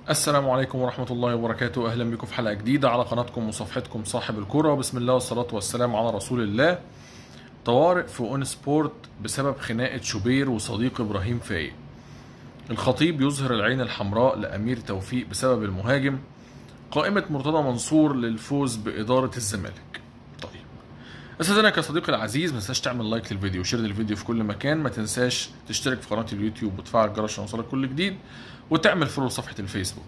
السلام عليكم ورحمة الله وبركاته أهلا بكم في حلقة جديدة على قناتكم وصفحتكم صاحب الكرة بسم الله والصلاة والسلام على رسول الله طوارئ في اون سبورت بسبب خناقة شوبير وصديق إبراهيم فايق الخطيب يظهر العين الحمراء لأمير توفيق بسبب المهاجم قائمة مرتضى منصور للفوز بإدارة الزمالك طيب استاذنك يا صديقي العزيز ما تنساش تعمل لايك للفيديو وشير للفيديو في كل مكان ما تنساش تشترك في قناه اليوتيوب وتفعل الجرس عشان يوصلك كل جديد وتعمل فولو لصفحه الفيسبوك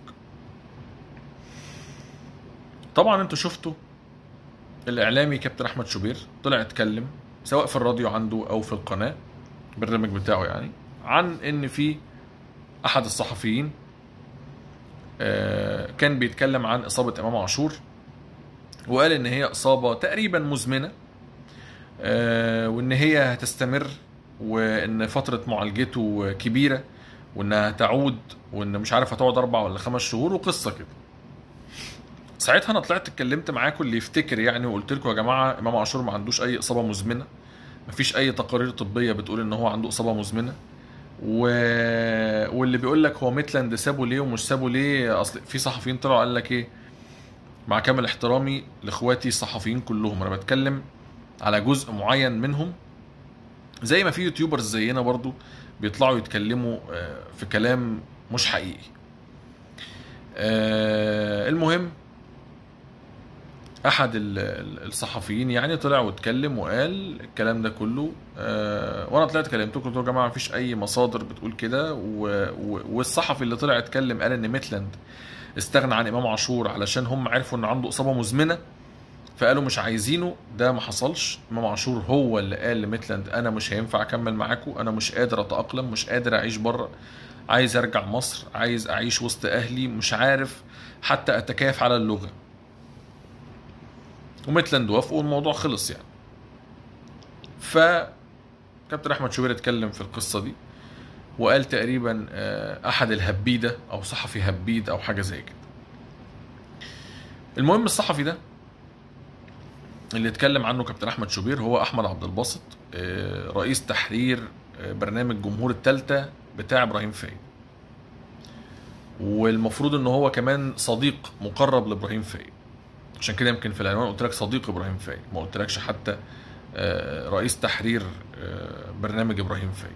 طبعا انتوا شفتوا الاعلامي كابتن احمد شوبير طلع اتكلم سواء في الراديو عنده او في القناه البرنامج بتاعه يعني عن ان في احد الصحفيين آه، كان بيتكلم عن اصابه امام عاشور وقال ان هي اصابه تقريبا مزمنه آه، وان هي هتستمر وان فتره معالجته كبيره وانها هتعود وان مش عارف هتقعد اربع ولا خمس شهور وقصه كده ساعتها انا طلعت اتكلمت معاكم اللي يفتكر يعني وقلت لكم يا جماعه امام عاشور ما عندوش اي اصابه مزمنه مفيش اي تقارير طبيه بتقول ان هو عنده اصابه مزمنه و... واللي بيقول لك هو ميتلاند سابه ليه ومش سابه ليه اصل في صحفيين طلعوا قال لك ايه مع كامل احترامي لاخواتي الصحفيين كلهم انا بتكلم على جزء معين منهم زي ما في يوتيوبرز زينا برضو بيطلعوا يتكلموا آه، في كلام مش حقيقي آه، المهم احد ال- ال- الصحفيين يعني طلع واتكلم وقال الكلام ده كله آه، وانا طلعت كلمتكم قلت لهم يا جماعه مفيش اي مصادر بتقول كده و- و- والصحفي اللي طلع اتكلم قال ان ميتلاند استغنى عن امام عاشور علشان هم عرفوا ان عنده اصابه مزمنه فقالوا مش عايزينه ده ما حصلش امام عاشور هو اللي قال لميتلاند انا مش هينفع اكمل معاكم انا مش قادر اتاقلم مش قادر اعيش بره عايز ارجع مصر عايز اعيش وسط اهلي مش عارف حتى اتكيف على اللغه وميتلاند وافقوا والموضوع خلص يعني ف كابتن احمد شوبير اتكلم في القصه دي وقال تقريبا آه، احد الهبيده او صحفي هبيد او حاجه زي كده المهم الصحفي ده اللي اتكلم عنه كابتن احمد شوبير هو احمد عبد الباسط آه، رئيس تحرير آه، برنامج جمهور التالتة بتاع ابراهيم فايق والمفروض ان هو كمان صديق مقرب لابراهيم فايق عشان كده يمكن في العنوان قلت لك صديق ابراهيم فايق ما قلتلكش حتى آه، رئيس تحرير آه، برنامج ابراهيم فايق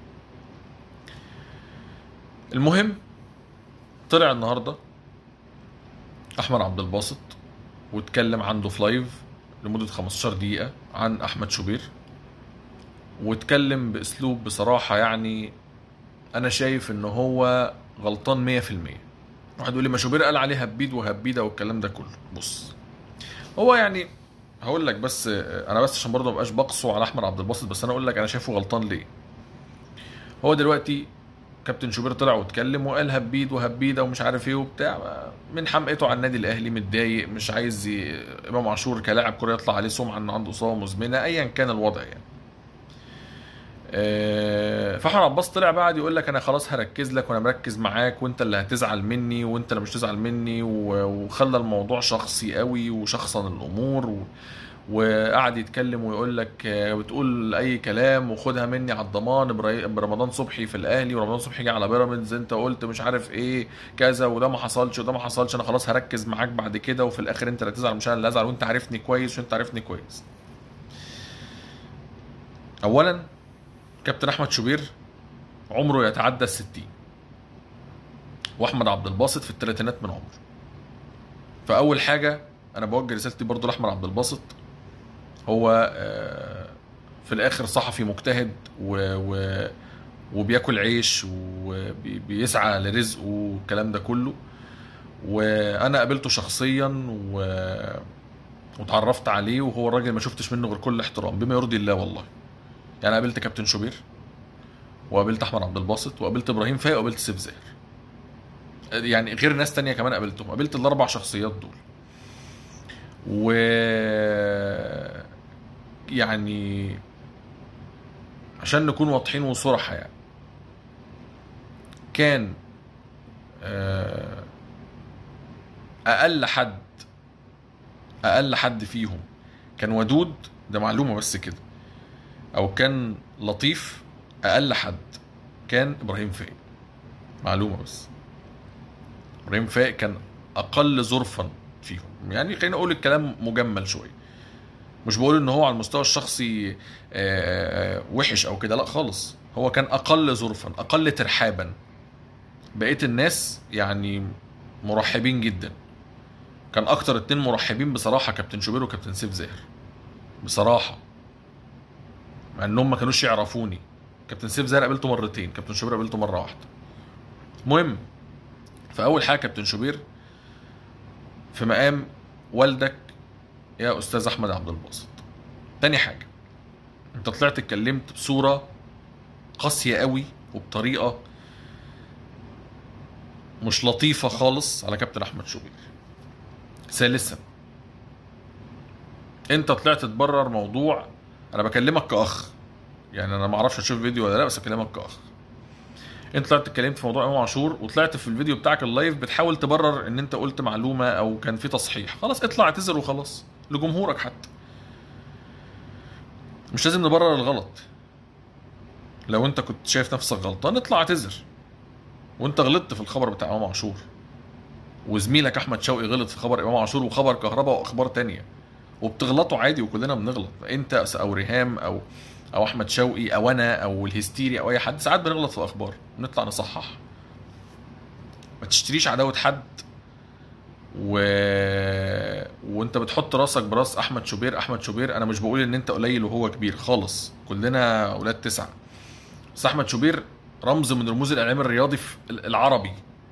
المهم طلع النهارده احمد عبد الباسط واتكلم عنده في لايف لمده 15 دقيقه عن احمد شوبير واتكلم باسلوب بصراحه يعني انا شايف ان هو غلطان 100% واحد يقول لي ما شوبير قال عليه هبيد وهبيده والكلام ده كله بص هو يعني هقول لك بس انا بس عشان برضه ما ابقاش بقصه على احمد عبد الباسط بس انا اقول لك انا شايفه غلطان ليه هو دلوقتي كابتن شوبير طلع واتكلم وقال هبيد وهبيده ومش عارف ايه وبتاع من حمقته على النادي الاهلي متضايق مش عايز ي... امام عاشور كلاعب كوره يطلع عليه سمعه انه عنده اصابه مزمنه ايا كان الوضع يعني آه، فاحمد عباس طلع بعد يقول لك انا خلاص هركز لك وانا مركز معاك وانت اللي هتزعل مني وانت اللي مش تزعل مني و- وخلى الموضوع شخصي قوي وشخصن الامور و... وقعد يتكلم ويقول لك آه، بتقول اي كلام وخدها مني على الضمان إبراهيم- برمضان صبحي في الاهلي ورمضان صبحي جه على بيراميدز انت قلت مش عارف ايه كذا وده ما حصلش وده ما حصلش انا خلاص هركز معاك بعد كده وفي الاخر انت اللي هتزعل مش انا اللي هزعل وانت عارفني كويس وانت عارفني كويس اولا كابتن احمد شوبير عمره يتعدى الستين واحمد عبد الباسط في الثلاثينات من عمره فاول حاجه انا بوجه رسالتي برضو لاحمد عبد الباسط هو آه، في الاخر صحفي مجتهد و, و وبياكل عيش وبيسعى لرزقه والكلام ده كله وانا قابلته شخصيا و واتعرفت عليه وهو الراجل ما شفتش منه غير كل احترام بما يرضي الله والله يعني قابلت كابتن شوبير وقابلت احمد عبد الباسط وقابلت ابراهيم فايق وقابلت سيف زاهر يعني غير ناس تانية كمان قابلتهم قابلت الاربع شخصيات دول و يعني عشان نكون واضحين وصراحة يعني كان آه، اقل حد اقل حد فيهم كان ودود ده معلومة بس كده او كان لطيف اقل حد كان ابراهيم فايق معلومه بس ابراهيم فايق كان اقل ظرفا فيهم يعني خلينا اقول الكلام مجمل شويه مش بقول ان هو على المستوى الشخصي آه، آه، وحش او كده لا خالص هو كان اقل ظرفا اقل ترحابا بقيه الناس يعني مرحبين جدا كان اكتر اتنين مرحبين بصراحه كابتن شوبير وكابتن سيف زاهر بصراحه مع انهم ما كانوش يعرفوني كابتن سيف زاهر قابلته مرتين كابتن شوبير قابلته مره واحده المهم فاول حاجه كابتن شوبير في مقام والدك يا استاذ احمد عبد الباسط تاني حاجه انت طلعت اتكلمت بصوره قاسيه قوي وبطريقه مش لطيفه خالص على كابتن احمد شوبير ثالثا انت طلعت تبرر موضوع انا بكلمك كاخ يعني انا ما اعرفش اشوف فيديو ولا لا بس بكلمك كاخ انت طلعت اتكلمت في موضوع امام عاشور وطلعت في الفيديو بتاعك اللايف بتحاول تبرر ان انت قلت معلومه او كان في تصحيح خلاص اطلع اعتذر وخلاص لجمهورك حتى مش لازم نبرر الغلط لو انت كنت شايف نفسك غلطان اطلع اعتذر وانت غلطت في الخبر بتاع امام عاشور وزميلك احمد شوقي غلط في خبر امام عاشور وخبر كهرباء واخبار تانية وبتغلطوا عادي وكلنا بنغلط انت او ريهام او او احمد شوقي او انا او الهستيري او اي حد ساعات بنغلط في الاخبار بنطلع نصحح ما تشتريش عداوه حد و... وانت بتحط راسك براس احمد شوبير احمد شوبير انا مش بقول ان انت قليل وهو كبير خالص كلنا اولاد تسعه بس احمد شوبير رمز من رموز الاعلام الرياضي في العربي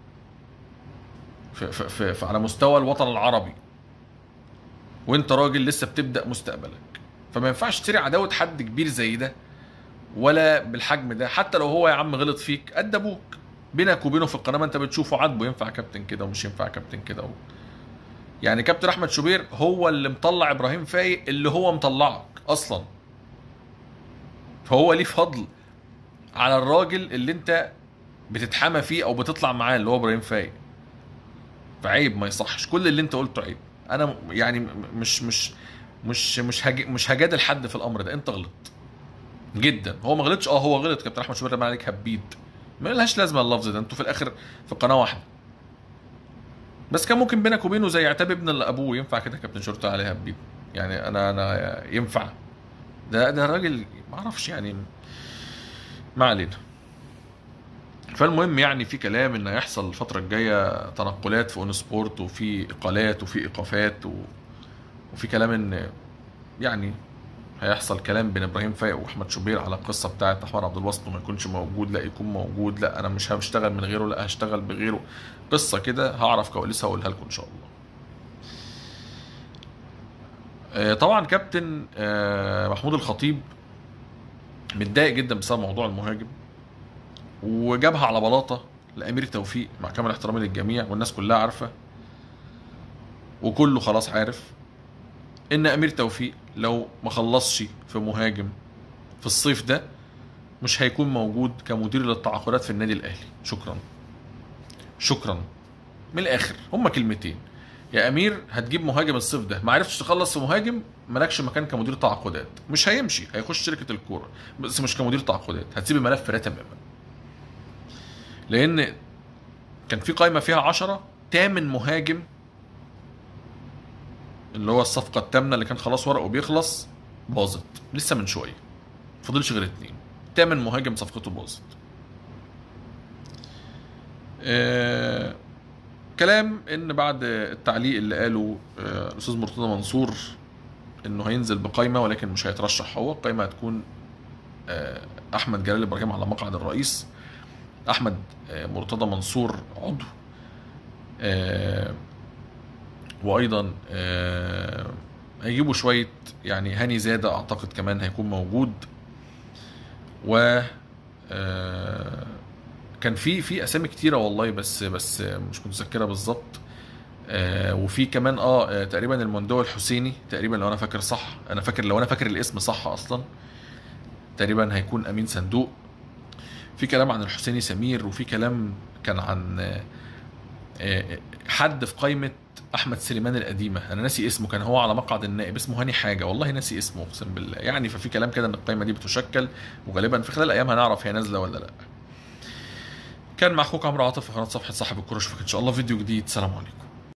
في, في, في, في على مستوى الوطن العربي وانت راجل لسه بتبدا مستقبلك فما ينفعش تشتري عداوه حد كبير زي ده ولا بالحجم ده حتى لو هو يا عم غلط فيك قد ابوك بينك وبينه في القناه ما انت بتشوفه عاتبه ينفع كابتن كده ومش ينفع كابتن كده و... يعني كابتن احمد شوبير هو اللي مطلع ابراهيم فايق اللي هو مطلعك اصلا فهو ليه فضل على الراجل اللي انت بتتحامى فيه او بتطلع معاه اللي هو ابراهيم فايق فعيب ما يصحش كل اللي انت قلته عيب انا يعني مش مش مش مش هج... مش هجادل حد في الامر ده انت غلط جدا هو ما غلطش اه هو غلط كابتن احمد شوبير رمى عليك هبيد ما لهاش لازمه اللفظ ده انتوا في الاخر في قناه واحده بس كان ممكن بينك وبينه زي عتاب ابن اللي ابوه ينفع كده كابتن شرطه عليه هبيد يعني انا انا ينفع ده ده راجل ما اعرفش يعني ما علينا فالمهم يعني في كلام ان هيحصل الفتره الجايه تنقلات في اون سبورت وفي اقالات وفي ايقافات و... وفي كلام ان يعني هيحصل كلام بين ابراهيم فايق واحمد شوبير على القصه بتاعت احمد عبد الواسط وما يكونش موجود لا يكون موجود لا انا مش هشتغل من غيره لا هشتغل بغيره قصه كده هعرف كواليسها واقولها لكم ان شاء الله آه، طبعا كابتن آه، محمود الخطيب متضايق جدا بسبب موضوع المهاجم وجابها على بلاطه لامير توفيق مع كامل احترامي للجميع والناس كلها عارفه وكله خلاص عارف ان امير توفيق لو ما خلصش في مهاجم في الصيف ده مش هيكون موجود كمدير للتعاقدات في النادي الاهلي شكرا شكرا من الاخر هما كلمتين يا امير هتجيب مهاجم الصيف ده ما عرفتش تخلص في مهاجم مالكش مكان كمدير تعاقدات مش هيمشي هيخش شركه الكوره بس مش كمدير تعاقدات هتسيب الملف ده تماما لان كان في قائمه فيها عشرة تامن مهاجم اللي هو الصفقه الثامنه اللي كان خلاص ورقه بيخلص باظت لسه من شويه فضلش غير اتنين تامن مهاجم صفقته باظت آه كلام ان بعد التعليق اللي قاله آه، الاستاذ مرتضى منصور انه هينزل بقايمه ولكن مش هيترشح هو القايمه هتكون آه، احمد جلال ابراهيم على مقعد الرئيس احمد آه، مرتضى منصور عضو آه، وايضا آه، هيجيبوا شويه يعني هاني زاده اعتقد كمان هيكون موجود و آه، كان في في اسامي كتيره والله بس بس مش متذكرها بالظبط آه، وفي كمان اه آه، تقريبا المندوب الحسيني تقريبا لو انا فاكر صح انا فاكر لو انا فاكر الاسم صح اصلا تقريبا هيكون امين صندوق في كلام عن الحسيني سمير وفي كلام كان عن آه، آه، حد في قائمه احمد سليمان القديمه انا ناسي اسمه كان هو على مقعد النائب اسمه هاني حاجه والله ناسي اسمه اقسم بالله يعني ففي كلام كده ان القائمه دي بتشكل وغالبا في خلال الايام هنعرف هي نازله ولا لا كان مع اخوك عمرو عاطف في قناه صفحه صاحب الكوره اشوفك ان شاء الله فيديو جديد سلام عليكم